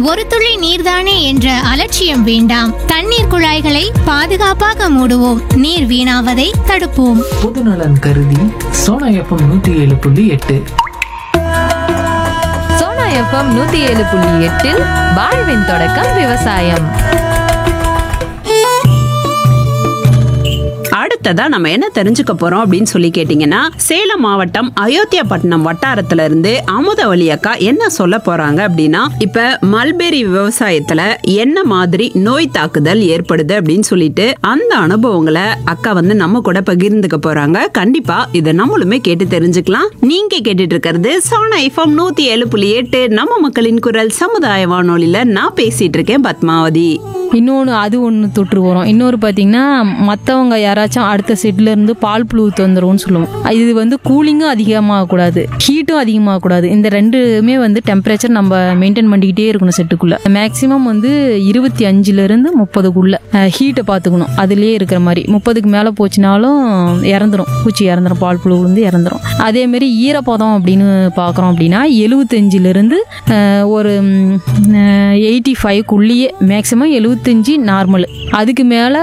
ஒரு துளி நீர்தானே என்ற அலட்சியம் வேண்டாம் தண்ணீர் குழாய்களை பாதுகாப்பாக மூடுவோம் நீர் வீணாவதை தடுப்போம் பொதுநலன் கருதி சோனா எஃப்எம் நூத்தி ஏழு புள்ளி எட்டு சோனா எஃப்எம் நூத்தி ஏழு புள்ளி எட்டில் வாழ்வின் தொடக்கம் விவசாயம் அடுத்ததா நம்ம என்ன தெரிஞ்சுக்க போறோம் அப்படின்னு சொல்லி கேட்டீங்கன்னா சேலம் மாவட்டம் அயோத்தியாபட்டினம் வட்டாரத்துல இருந்து அமுதவள்ளி அக்கா என்ன சொல்ல போறாங்க அப்படின்னா இப்ப மல்பெரி விவசாயத்துல என்ன மாதிரி நோய் தாக்குதல் ஏற்படுது அப்படின்னு சொல்லிட்டு அந்த அனுபவங்களை அக்கா வந்து நம்ம கூட பகிர்ந்துக்க போறாங்க கண்டிப்பா இதை நம்மளுமே கேட்டு தெரிஞ்சுக்கலாம் நீங்க கேட்டுட்டு இருக்கிறது சோனா எஃப்எம் நூத்தி ஏழு புள்ளி எட்டு நம்ம மக்களின் குரல் சமுதாய வானொலியில நான் பேசிட்டு இருக்கேன் பத்மாவதி இன்னொன்று அது ஒன்று தொற்று வரும் இன்னொரு பார்த்தீங்கன்னா மற்றவங்க யாராச்சும் அடுத்த செட்ல இருந்து பால் புழு தொந்தரவுன்னு சொல்லுவோம் இது வந்து கூலிங்கும் அதிகமாகக்கூடாது ஹீட்டும் அதிகமாகக்கூடாது இந்த ரெண்டுமே வந்து டெம்பரேச்சர் நம்ம மெயின்டைன் பண்ணிக்கிட்டே இருக்கணும் செட்டுக்குள்ளே மேக்ஸிமம் வந்து இருபத்தி அஞ்சுலேருந்து முப்பதுக்குள்ள ஹீட்டை பார்த்துக்கணும் அதுலேயே இருக்கிற மாதிரி முப்பதுக்கு மேலே போச்சுனாலும் இறந்துரும் பூச்சி இறந்துரும் பால் புழு வந்து இறந்துரும் அதேமாரி ஈரப்பதம் அப்படின்னு பார்க்குறோம் அப்படின்னா எழுபத்தஞ்சிலிருந்து ஒரு எயிட்டி ஃபைவ்க்குள்ளேயே மேக்ஸிமம் எழுபத்தஞ்சி நார்மல் அதுக்கு மேலே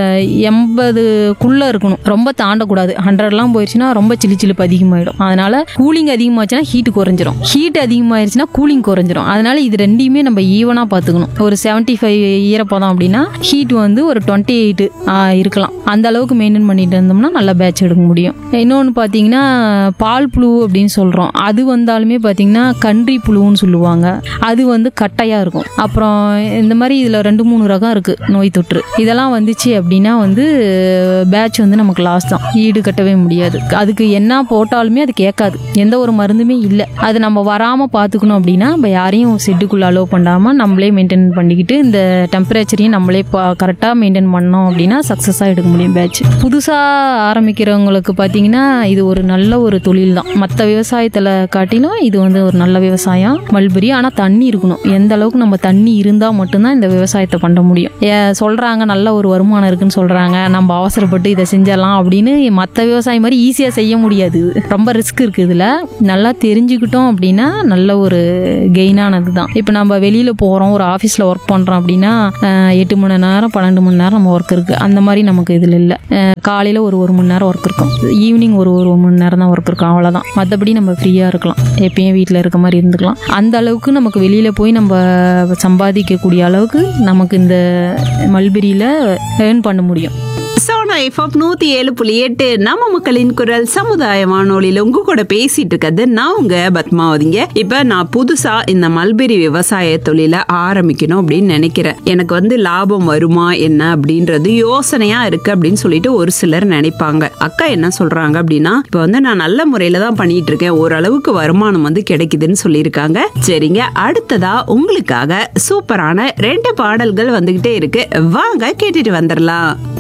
எண்பதுக்குள்ளே இருக்கணும் ரொம்ப தாண்டக்கூடாது ஹண்ட்ரட்லாம் போயிடுச்சுன்னா ரொம்ப சிலி சிலிப்பு அதிகமாகிடும் அதனால கூலிங் அதிகமாச்சுன்னா ஹீட் குறைஞ்சிரும் ஹீட் அதிகமாயிருச்சுன்னா கூலிங் குறைஞ்சிரும் அதனால இது ரெண்டையுமே நம்ம ஈவனாக பார்த்துக்கணும் ஒரு செவன்ட்டி ஃபைவ் ஈரப்பதம் அப்படின்னா ஹீட் வந்து ஒரு டுவெண்ட்டி எயிட் இருக்கலாம் அந்த அளவுக்கு மெயின்டைன் பண்ணிட்டு இருந்தோம்னா நல்ல பேட்ச் எடுக்க முடியும் இன்னொன்று பார்த்தீங்கன்னா பால் புழு அப்படின்னு சொல்கிறோம் அது வந்தாலுமே பார்த்தீங்கன்னா கன்றி புழுன்னு சொல்லுவாங்க அது வந்து கட்டையாக இருக்கும் அப்புறம் இந்த மாதிரி இதில் ரெண்டு மூணு ரகம் இருக்குது நோய் தொற்று இதெல்லாம் வந்துச்சு அப்படின்னா வந்து பேட்ச் வந்து நமக்கு லாஸ் தான் ஈடு கட்டவே முடியாது அதுக்கு என்ன போட்டாலுமே அது கேட்காது எந்த ஒரு மருந்துமே இல்லை அது நம்ம வராமல் பார்த்துக்கணும் அப்படின்னா நம்ம யாரையும் செட்டுக்குள்ளே அலோவ் பண்ணாமல் நம்மளே மெயின்டைன் பண்ணிக்கிட்டு இந்த டெம்பரேச்சரையும் நம்மளே கரெக்டாக மெயின்டைன் பண்ணோம் அப்படின்னா சக்ஸஸாக எடுக்க முடியும் பேட்ச் புதுசாக ஆரம்பிக்கிறவங்களுக்கு பார்த்தீங்கன்னா இது ஒரு நல்ல ஒரு தொழில் தான் மற்ற விவசாயத்தில் காட்டிலும் இது வந்து ஒரு நல்ல விவசாயம் மல்பெரி ஆனால் தண்ணி இருக்கணும் எந்த அளவுக்கு நம்ம தண்ணி இருந்தால் மட்டும்தான் இந்த விவசாயத்தை பண்ண முடியும் ஏ- சொல்றாங்க நல்ல ஒரு வருமானம் இருக்குன்னு சொல்றாங்க நம்ம அவசரப்பட்டு இதை செஞ்சிடலாம் அப்படின்னு மற்ற விவசாயம் மாதிரி ஈஸியாக செய்ய முடியாது ரொம்ப ரிஸ்க் இருக்கு இதில் நல்லா தெரிஞ்சுக்கிட்டோம் அப்படின்னா நல்ல ஒரு கெயினானது தான் இப்போ நம்ம வெளியில் போகிறோம் ஒரு ஆஃபீஸில் ஒர்க் பண்ணுறோம் அப்படின்னா அஹ், எட்டு மணி நேரம் பன்னெண்டு மணி நேரம் நம்ம ஒர்க் இருக்குது அந்த மாதிரி நமக்கு இதில் இல்லை காலையில் ஒரு ஒரு மணி நேரம் ஒர்க் இருக்கும் ஈவினிங் ஒரு ஒரு மணி நேரம் தான் ஒர்க் இருக்கும் அவ்வளோதான் மற்றபடி நம்ம ஃப்ரீயாக இருக்கலாம் எப்பயும் வீட்டில் இருக்க மாதிரி இருந்துக்கலாம் அந்த அளவுக்கு நமக்கு வெளியில் போய் நம்ம சம்பாதிக்கக்கூடிய அளவுக்கு நமக்கு இந்த மல்பெரியில் ஏர்ன் பண்ண முடியும் சோனா எஃப்எம் நூத்தி ஏழு புள்ளி எட்டு நம்ம மக்களின் குரல் சமுதாய வானொலியில உங்க கூட பேசிட்டு இருக்கிறது நான் உங்க பத்மாவதிங்க இப்ப நான் புதுசா இந்த மல்பெரி விவசாய தொழில ஆரம்பிக்கணும் அப்படின்னு நினைக்கிறேன் எனக்கு வந்து லாபம் வருமா என்ன அப்படின்றது யோசனையா இருக்கு அப்படின்னு சொல்லிட்டு ஒரு சிலர் நினைப்பாங்க அக்கா என்ன சொல்றாங்க அப்படின்னா இப்ப வந்து நான் நல்ல முறையில தான் பண்ணிட்டு இருக்கேன் ஓரளவுக்கு வருமானம் வந்து கிடைக்குதுன்னு சொல்லியிருக்காங்க சரிங்க அடுத்ததா உங்களுக்காக சூப்பரான ரெண்டு பாடல்கள் வந்துகிட்டே இருக்கு வாங்க கேட்டுட்டு வந்துடலாம்